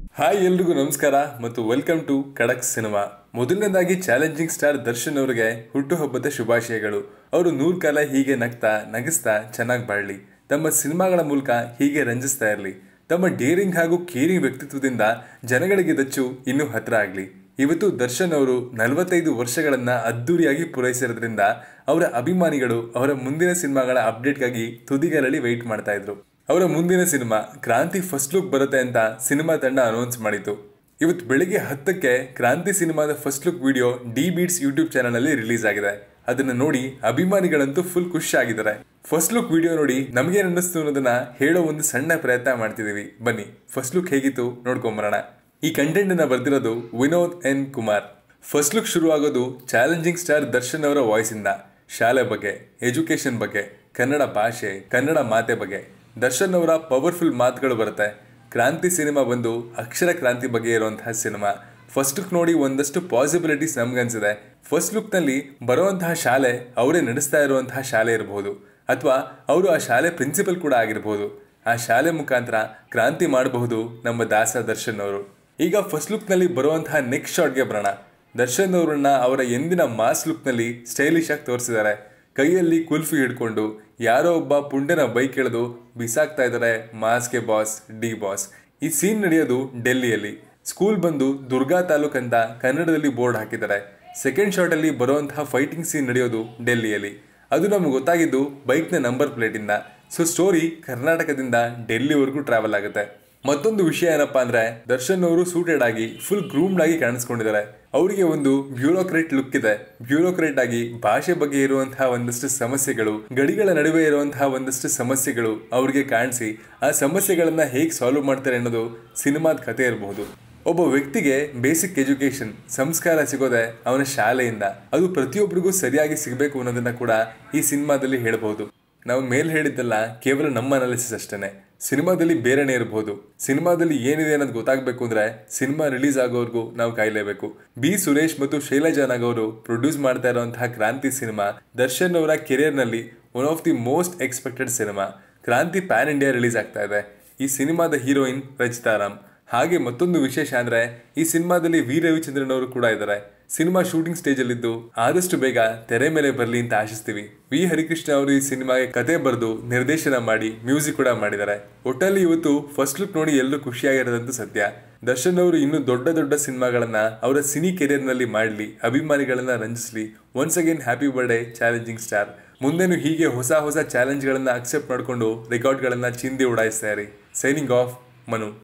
hi ಎಲ್ರಿಗೂ ನಮಸ್ಕಾರ ಮತ್ತು ವೆಲ್ಕಮ್ ಟು ಖಡಕ್ ಸಿನಿಮಾ ಮೊದಲನೇದಾಗಿ ಚಾಲೆಂಜಿಂಗ್ ಸ್ಟಾರ್ ದರ್ಶನ್ ಅವರಿಗೆ ಹುಟ್ಟುಹಬ್ಬದ ಶುಭಾಶಯಗಳು ಅವರು ನೂರ್ ಕಾಲ ಹೀಗೆ ನಗ್ತಾ ನಗಿಸ್ತಾ ಚೆನ್ನಾಗಿ ಬಾಳ್ಲಿ ತಮ್ಮ ಸಿನಿಮಾಗಳ ಮೂಲಕ ಹೀಗೆ ರಂಜಿಸ್ತಾ ಇರಲಿ ತಮ್ಮ ಡೇರಿಂಗ್ ಹಾಗೂ ಕೇರಿಂಗ್ ವ್ಯಕ್ತಿತ್ವದಿಂದ ಜನಗಳಿಗೆ ದಚ್ಚು ಇನ್ನೂ ಹತ್ರ ಆಗಲಿ ಇವತ್ತು ದರ್ಶನ್ ಅವರು ನಲವತ್ತೈದು ವರ್ಷಗಳನ್ನ ಅದ್ದೂರಿಯಾಗಿ ಪೂರೈಸಿರೋದ್ರಿಂದ ಅವರ ಅಭಿಮಾನಿಗಳು ಅವರ ಮುಂದಿನ ಸಿನಿಮಾಗಳ ಅಪ್ಡೇಟ್ಗಾಗಿ ತುದಿಗಾಲಲ್ಲಿ ವೆಯ್ಟ್ ಮಾಡ್ತಾ ಇದ್ರು ಅವರ ಮುಂದಿನ ಸಿನಿಮಾ ಕ್ರಾಂತಿ ಫಸ್ಟ್ ಲುಕ್ ಬರುತ್ತೆ ಅಂತ ಸಿನಿಮಾ ತಂಡ ಅನೌನ್ಸ್ ಮಾಡಿತು ಇವತ್ತು ಬೆಳಿಗ್ಗೆ ಹತ್ತಕ್ಕೆ ಕ್ರಾಂತಿ ಸಿನಿಮಾದ first look video D beats YouTube channel release ಆಗಿದೆ ಅದನ್ನ ನೋಡಿ ಅಭಿಮಾನಿಗಳಂತೂ ಫುಲ್ ಖುಷಿ ಆಗಿದ್ದಾರೆ ಫಸ್ಟ್ ಲುಕ್ ವಿಡಿಯೋ ನೋಡಿ ನಮಗೇನ್ ಅನ್ನಿಸ್ತು ಅನ್ನೋದನ್ನ ಹೇಳೋ ಒಂದು ಸಣ್ಣ ಪ್ರಯತ್ನ ಮಾಡ್ತಿದೀವಿ ಬನ್ನಿ ಫಸ್ಟ್ ಲುಕ್ ಹೇಗಿತ್ತು ನೋಡ್ಕೊಂಬರೋಣ ಈ ಕಂಟೆಂಟ್ ಅನ್ನ ಬರ್ತಿರೋದು Vinod N Kumar first look ಶುರು ಆಗೋದು ಚಾಲೆಂಜಿಂಗ್ ಸ್ಟಾರ್ ದರ್ಶನ್ ಅವರ ವಾಯ್ಸ್ ಇಂದ ಶಾಲೆ ಬಗ್ಗೆ ಎಜುಕೇಶನ್ ಬಗ್ಗೆ ಕನ್ನಡ ಭಾಷೆ ಕನ್ನಡ ಮಾತೆ ಬಗ್ಗೆ ದರ್ಶನ್ ಅವರ ಪವರ್ಫುಲ್ ಮಾತುಗಳು ಬರುತ್ತೆ ಕ್ರಾಂತಿ ಸಿನಿಮಾ ಬಂದು ಅಕ್ಷರ ಕ್ರಾಂತಿ ಬಗ್ಗೆ ಇರುವಂತಹ ಸಿನಿಮಾ ಫಸ್ಟ್ ಲುಕ್ ನೋಡಿ ಒಂದಷ್ಟು ಪಾಸಿಬಿಲಿಟೀಸ್ ನಮ್ಗನ್ಸಿದೆ ಫಸ್ಟ್ ಲುಕ್ನಲ್ಲಿ ಬರುವಂತಹ ಶಾಲೆ ಅವರೇ ನಡೆಸ್ತಾ ಇರುವಂತಹ ಶಾಲೆ ಇರಬಹುದು ಅಥವಾ ಅವರು ಆ ಶಾಲೆ ಪ್ರಿನ್ಸಿಪಲ್ ಕೂಡ ಆಗಿರಬಹುದು ಆ ಶಾಲೆ ಮುಖಾಂತರ ಕ್ರಾಂತಿ ಮಾಡಬಹುದು ನಮ್ಮ ದಾಸ ದರ್ಶನ್ ಅವರು ಈಗ ಫಸ್ಟ್ ಲುಕ್ನಲ್ಲಿ ಬರುವಂತಹ ನೆಕ್ಸ್ಟ್ ಶಾಟ್ಗೆ ಬರೋಣ ದರ್ಶನ್ ಅವರನ್ನ ಅವರ ಎಂದಿನ ಮಾಸ್ ಲುಕ್ನಲ್ಲಿ ಸ್ಟೈಲಿಶ್ ಆಗಿ ತೋರಿಸಿದ್ದಾರೆ ಕೈಯಲ್ಲಿ ಕುಲ್ಫಿ ಹಿಡ್ಕೊಂಡು ಯಾರೋ ಒಬ್ಬ ಪುಂಡನ ಬೈಕ್ ಎಳೆದು ಬಿಸಾಕ್ತಾ ಇದ್ದಾರೆ ಮಾಸ್ಗೆ ಬಾಸ್ ಡಿ ಬಾಸ್ ಈ ಸೀನ್ ನಡೆಯೋದು ಡೆಲ್ಲಿಯಲ್ಲಿ ಸ್ಕೂಲ್ ಬಂದು ದುರ್ಗಾ ತಾಲೂಕ್ ಅಂತ ಕನ್ನಡದಲ್ಲಿ ಬೋರ್ಡ್ ಹಾಕಿದ್ದಾರೆ ಸೆಕೆಂಡ್ ಶಾಟಲ್ಲಿ ಬರುವಂತಹ ಫೈಟಿಂಗ್ ಸೀನ್ ನಡೆಯೋದು ಡೆಲ್ಲಿಯಲ್ಲಿ ಅದು ನಮ್ಗೆ ಗೊತ್ತಾಗಿದ್ದು ಬೈಕ್ನ ನಂಬರ್ ಪ್ಲೇಟಿಂದ ಸೊ ಸ್ಟೋರಿ ಕರ್ನಾಟಕದಿಂದ ಡೆಲ್ಲಿವರೆಗೂ ಟ್ರಾವೆಲ್ ಆಗುತ್ತೆ ಮತ್ತೊಂದು ವಿಷಯ ಏನಪ್ಪಾ ಅಂದ್ರೆ ದರ್ಶನ್ ಅವರು ಸೂಟೆಡ್ ಆಗಿ ಫುಲ್ ಗ್ರೂಮ್ಡ್ ಆಗಿ ಕಾಣಿಸ್ಕೊಂಡಿದ್ದಾರೆ ಅವರಿಗೆ ಒಂದು ಬ್ಯೂರೋಕ್ರೇಟ್ ಲುಕ್ ಇದೆ ಬ್ಯೂರೋಕ್ರೇಟ್ ಆಗಿ ಭಾಷೆ ಬಗ್ಗೆ ಇರುವಂತಹ ಒಂದಷ್ಟು ಸಮಸ್ಯೆಗಳು ಗಡಿಗಳ ನಡುವೆ ಇರುವಂತಹ ಒಂದಷ್ಟು ಸಮಸ್ಯೆಗಳು ಅವ್ರಿಗೆ ಕಾಣಿಸಿ ಆ ಸಮಸ್ಯೆಗಳನ್ನ ಹೇಗೆ ಸಾಲ್ವ್ ಮಾಡ್ತಾರೆ ಅನ್ನೋದು ಸಿನಿಮಾದ ಕತೆ ಇರಬಹುದು ಒಬ್ಬ ವ್ಯಕ್ತಿಗೆ ಬೇಸಿಕ್ ಎಜುಕೇಶನ್ ಸಂಸ್ಕಾರ ಸಿಗೋದೆ ಅವನ ಶಾಲೆಯಿಂದ ಅದು ಪ್ರತಿಯೊಬ್ಬರಿಗೂ ಸರಿಯಾಗಿ ಸಿಗಬೇಕು ಅನ್ನೋದನ್ನ ಕೂಡ ಈ ಸಿನಿಮಾದಲ್ಲಿ ಹೇಳಬಹುದು ನಾವು ಮೇಲ್ ಹೇಳಿದ್ದಲ್ಲ ಕೇವಲ ನಮ್ಮ ಅನಾಲಿಸಿಸ್ ಅಷ್ಟೇನೆ ಸಿನಿಮಾದಲ್ಲಿ ಬೇರೆನೇ ಇರಬಹುದು ಸಿನಿಮಾದಲ್ಲಿ ಏನಿದೆ ಅನ್ನೋದು ಗೊತ್ತಾಗಬೇಕು ಅಂದ್ರೆ ಸಿನಿಮಾ ರಿಲೀಸ್ ಆಗೋವರೆಗೂ ನಾವು ಕಾಯಲೇಬೇಕು ಬಿ ಸುರೇಶ್ ಮತ್ತು ಶೈಲಜಾ ನಾಗ್ ಅವರು ಪ್ರೊಡ್ಯೂಸ್ ಮಾಡ್ತಾ ಇರುವಂತಹ ಕ್ರಾಂತಿ ಸಿನಿಮಾ ದರ್ಶನ್ ಅವರ ಕೆರಿಯರ್ನಲ್ಲಿ one of the most expected cinema Kranti pan India release ಆಗ್ತಾ ಇದೆ ಈ ಸಿನಿಮಾದ ಹೀರೋಯಿನ್ ರಚಿತಾರಾಮ್ ಹಾಗೆ ಮತ್ತೊಂದು ವಿಶೇಷ ಅಂದ್ರೆ ಈ ಸಿನಿಮಾದಲ್ಲಿ ವಿ ರವಿಚಂದ್ರನ್ ಅವರು ಕೂಡ ಇದ್ದಾರೆ ಸಿನಿಮಾ ಶೂಟಿಂಗ್ ಸ್ಟೇಜ್ ಅಲ್ಲಿದ್ದು ಆದಷ್ಟು ಬೇಗ ತೆರೆ ಮೇಲೆ ಬರಲಿ ಅಂತ ಆಶಿಸ್ತೀವಿ ವಿ ಹರಿಕೃಷ್ಣ ಅವರು ಈ ಸಿನಿಮಾಗೆ ಕತೆ ಬರೆದು ನಿರ್ದೇಶನ ಮಾಡಿ ಮ್ಯೂಸಿಕ್ ಕೂಡ ಮಾಡಿದ್ದಾರೆ ಒಟ್ಟಲ್ಲಿ ಇವತ್ತು ಫಸ್ಟ್ ಲುಕ್ ನೋಡಿ ಎಲ್ಲರೂ ಖುಷಿಯಾಗಿರೋದಂತೂ ಸತ್ಯ ದರ್ಶನ್ ಅವರು ಇನ್ನೂ ದೊಡ್ಡ ದೊಡ್ಡ ಸಿನಿಮಾಗಳನ್ನ ಅವರ ಸಿನಿ ಕೆರಿಯರ್ನಲ್ಲಿ ಮಾಡಲಿ ಅಭಿಮಾನಿಗಳನ್ನ ರಂಜಿಸಲಿ once again happy birthday challenging star ಮುಂದೆನೂ ಹೀಗೆ ಹೊಸ ಹೊಸ ಚಾಲೆಂಜ್ಗಳನ್ನ ಅಕ್ಸೆಪ್ಟ್ ಮಾಡಿಕೊಂಡು ರೆಕಾರ್ಡ್ಗಳನ್ನ ಚಿಂದಿ ಉಡಾಯಿಸ್ತಾ ಇರಿ ಸೈನಿಂಗ್ ಆಫ್ ಮನು